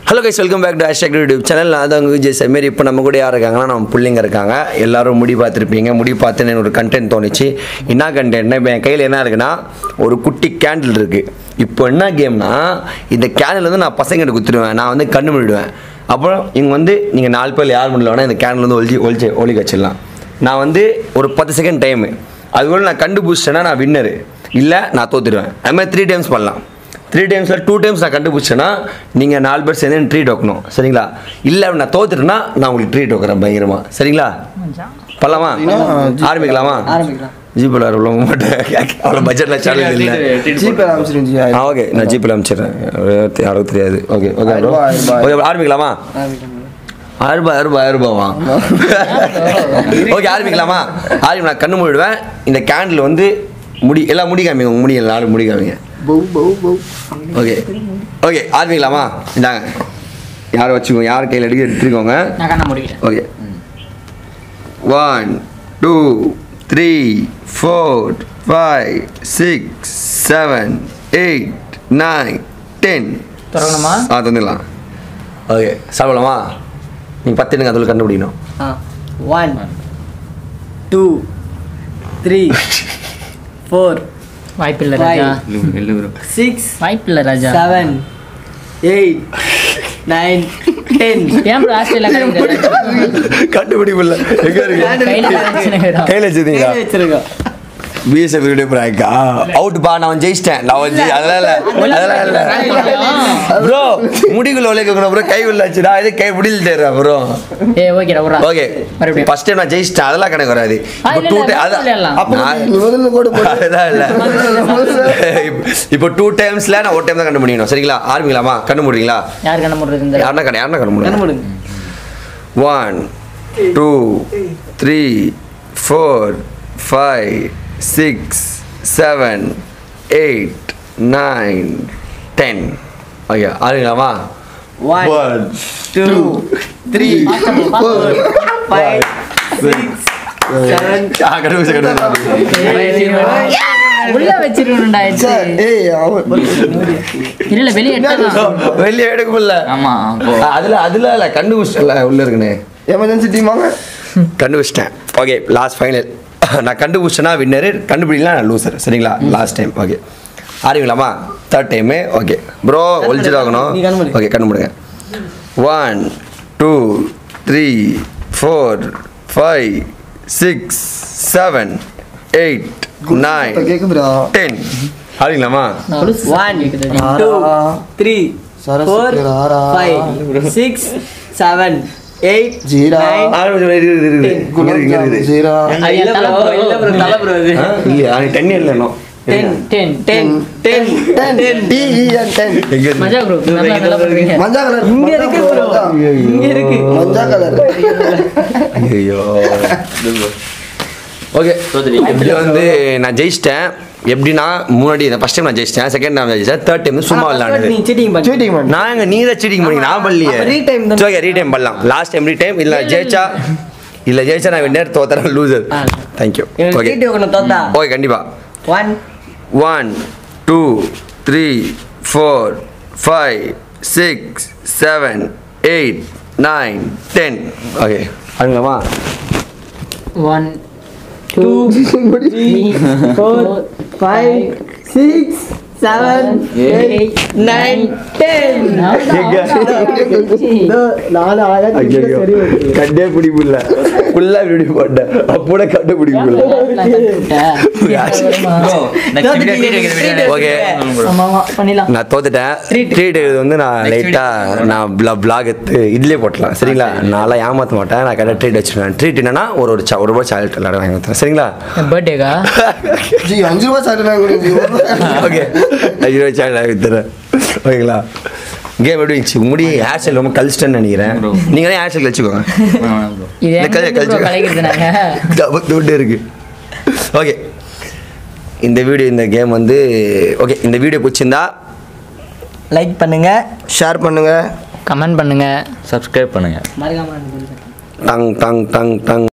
Hello guys welcome back to hashtag YouTube channel நான் தான் உங்கள் விஜய் சமீர் இப்போ நம்ம கூட யார் இருக்காங்கன்னா நம்ம பிள்ளைங்க இருக்காங்க எல்லாரும் முடி பார்த்துருப்பீங்க முடி பார்த்து எனக்கு ஒரு கண்டென்ட் தோணுச்சு என்ன கண்டென்ட்னா இப்போ என் கையில் என்ன இருக்குன்னா ஒரு குட்டி கேண்டில் இருக்குது இப்போ என்ன கேம்னா இந்த கேண்டில் வந்து நான் பசங்கிட்ட குத்துருவேன் நான் வந்து கண்ணு மூடிடுவேன் அப்புறம் இவங்க வந்து நீங்கள் நாலு பேர் யார் முடியல வேணால் இந்த கேண்டில் வந்து ஒழிச்சு ஒழிச்சு ஒழிக்க வச்சிடலாம் நான் வந்து ஒரு பத்து செகண்ட் டைமு அதுக்குள்ள நான் கண்டுபிடிச்சேன்னா நான் வின்னரு இல்லை நான் தோத்துடுவேன் அது மாதிரி த்ரீ டைம்ஸ் பண்ணலாம் த்ரீ டைம்ஸில் டூ டைம்ஸ் நான் கண்டுபிடிச்சேன்னா நீங்கள் நாலு பேர் சேர்ந்து எனக்கு ட்ரீட் வைக்கணும் சரிங்களா இல்லை நான் தோத்துட்டேன்னா நான் உங்களுக்கு ட்ரீட் வைக்கிறேன் பயங்கரமாக சரிங்களா பண்ணலாமா ஆரம்பிக்கலாமா ஆரம்பிக்கலாம் ஜிபேல அவ்வளோ மாட்டேன் அவ்வளோ பட்ஜெட்டில் சேனல் இல்லை ஜிபே அனுப்பிச்சிருங்க ஜி ஆ ஓகே நான் ஜிபேல அனுப்பிச்சிடுறேன் யாரும் தெரியாது ஓகே ஓகே ஆயிரம் ரூபாய், ஆயிரம் ரூபாய். ஓகே ஆரம்பிக்கலாமா ஆரம்பிக்கலாம் ஆயிரம் ரூபாய் ஆயிரம் ரூபாய் ஆயிரம் ரூபாவா ஓகே ஆரம்பிக்கலாமா ஆரம்பி நான் கண்ணு மூடிடுவேன் இந்த கேண்டில் வந்து முடி எல்லாம் முடி காமிங்க உங்கள் முடி எல்லாரும் முடி காமிங்க பௌ பௌ பௌ ஓகே ஓகே ஆரம்பிக்கலாமா இந்தாங்க யாரை வச்சுக்கோங்க யார் கையில் எடுக்க எடுத்துக்கோங்க நான் கண்ண முடிக்கிறேன் okay one two three four five six seven eight nine ten திறக்கணுமா ஆ தந்துடலாம் ஓகே சாப்பிடலாமா நீங்கள் பத்து எனக்கு அதில் கண்டுபிடிக்கணும் ஒன் டூ த்ரீ ஃபோர் வாய்ப்பில்லை Five. ராஜா சிக்ஸ் வாய்ப்பில்லை ராஜா செவன் எயிட் நைன் டென் ஏன் bro ஆஸ்திரேலியா கிடைக்குது கண்டுபிடிப்பில்ல எங்கே கையில இருக்கு வச்சுருக்கிறோம். கையில் வச்சுருந்தீங்களா வச்சிருக்கோம் பிஎஸ்எஃப் வீடியோ பிராங்கா அவுட்டுப்பா நான் வந்து ஜெயிச்சிட்டேன் நான் வந்து அதெல்லாம் இல்லை அதெல்லாம் இல்லை ப்ரோ முடிக்குள்ள உழைக்கணும் ப்ரோ கை உள்ள வச்சுடா இது கை முடியல தேர்றா ப்ரோ ஏ ஓகேடா ஒரு ஓகே மறுபடியும் ஃபர்ஸ்ட் டைம் நான் ஜெயிச்சிட்டேன் அதெல்லாம் கணக்கு வராது ஆ, இப்போ இல்ல, டூ இல்ல, டைம் முதல்ல எல்லாம். அதான் அதெல்லாம் இல்லை இப்போ டூ டைம்ஸ்ல நான் ஒரு டைம் தான் கண்டுபிடிக்கணும் சரிங்களா ஆரம்பிக்கலாமா கண்டுபிடிங்களா யார் கண்ண முடிறது இந்த யாருன்னா கடை யாருன்னா கண்ணு கண்டுபிடிக்கணும் மூடுங்க one two three four five six seven eight nine ten okay ஆரம்பிக்கலாமா one one two three four five six seven ஆ கண்டுபிடிச்சு கண்டுபிடிச்சு உள்ள வச்சிருக்கணும்டா இது ஏய் அவன் இல்ல வெளியே எடுத்துக்கலாம் வெளியே எடுக்க முடியல ஆமா அப்போ அதுல அதுல இல்ல கண்டுபிடிச்சிட்டல உள்ள இருக்குன்னு எமர்ஜென்சி டீம் வாங்க கண்டுபிடிச்சிட்டேன் ஓகே லாஸ்ட் ஃபைனல் நான் கண்டுபிடிச்சேன்னா வின்னரு கண்டுபிடிக்கலாம் நான் லூசர் சரிங்களா லாஸ்ட் டைம் ஓகே ஆரம்பிக்கலாமா தேர்ட் டைமு ஓகே ப்ரோ ஒழிச்சிடாகணும் நீ கண்டுபிடி. ஓகே கண்டுபிடுங்க one two three four five six seven eight nine கேக்குதுடா டென் ஆரம்பிக்கலாமா one two three four five six seven eight ஜீரா. நைன் ஆரம்பிச்சு இரு, இரு, இரு, இரு. இங்க இரு, இங்க இரு, இரு. ஜீரா இல்ல ப்ரோ இல்ல ப்ரோ தலை ப்ரோ இது ஆ, இல்லையா டென் இல்லை இன்னும் ten ten ten ten ten T E N ten எங்க இருக்கு? மஜா குரூப் நல்லா நல்லா பண்ணுறீங்க மஞ்சா கலர் இங்க இருக்கு ப்ரோ இங்க இருக்கு மஞ்சா கலர் ஐயோ ஓகே இப்படி வந்து நான் ஜெயிச்சிட்டேன் எப்படின்னா முன்னாடி ஃபர்ஸ்ட் டைம் நான் ஜெயிச்சிட்டேன் செகண்ட் டைம் ஜெயிச்சேன் தேர்ட் டைம் சும்மா நீ விளையாடுது சீட்டிங் பண்ணி சீட்டிங் பண்ணு நான் எங்க நீ தான் சீட்டிங் பண்ணி நான் பண்ணலையே அப்ப retime தானே. ஓகே ரீடைம் பண்ணலாம் லாஸ்ட் டைம் ரீடைம் இல்ல ஜெயிச்சா இல்ல ஜெயிச்சா நான் வின்னர் தோத்தரேன் லூசர் ஆ. தேங்க்யூ எனக்கு ஓகே சீட்டு வைக்கணும் தோத்தா ஓகே கண்டிப்பா one one two three four five six seven eight nine ten okay அதுங்களாமா one two three four five six seven eight nine ten நாலு ஐயோ கண்டே பிடிப்பில்ல ஃபுல்லா இப்படி போட்டேன் அப்போட கண்டு பிடிப்பில்ல நெக்ஸ்ட் வீடியோ ட்ரீட் வைக்கிற வீடியோ ஓகே ஆமா ஆமா பண்ணிடலாம் நான் தோத்துட்டேன் ட்ரீட் வந்து நான் லைட்டா நான் பிளாக் எடுத்து இதுலயே போட்டலாம் சரிங்களா நான்லாம் ஏமாத்த மாட்டேன் நான் கரெக்டாக ட்ரீட் வச்சிருவேன் ட்ரீட் என்னன்னா ஒரு ஒரு சா- ஒரு ரூபாய் சாக்லேட் எல்லாரும் வாங்கி வைத்தேன் சரிங்களா பர்த்டேக்கா ஜி அஞ்சு ரூபாய் சாப்பிட்டு கொடுங்க ஓகே அஞ்சு ரூபாய் சாக்லேட் வாங்கி தரேன் ஓகேங்களா கேம் எப்படி இருந்துச்சு முடி ஹேர் ஸ்டைல் ரொம்ப கழிச்சிட்டேன்னு நினைக்கிறேன் நீங்களே ஹேர் ஸ்டைல் வச்சுக்கோங்க இது இந்த கதையை எங்க கழிச்சு- கலைக்கிறது நாங்க துட்டு இருக்கு ஓகே இந்த வீடியோ இந்த கேம் வந்து ஓகே இந்த வீடியோ பிடிச்சிருந்தா லைக் பண்ணுங்க ஷேர் பண்ணுங்க கமெண்ட் பண்ணுங்க சப்ஸ்கிரைப் பண்ணுங்க மறக்காம டங் டங் டங் டங்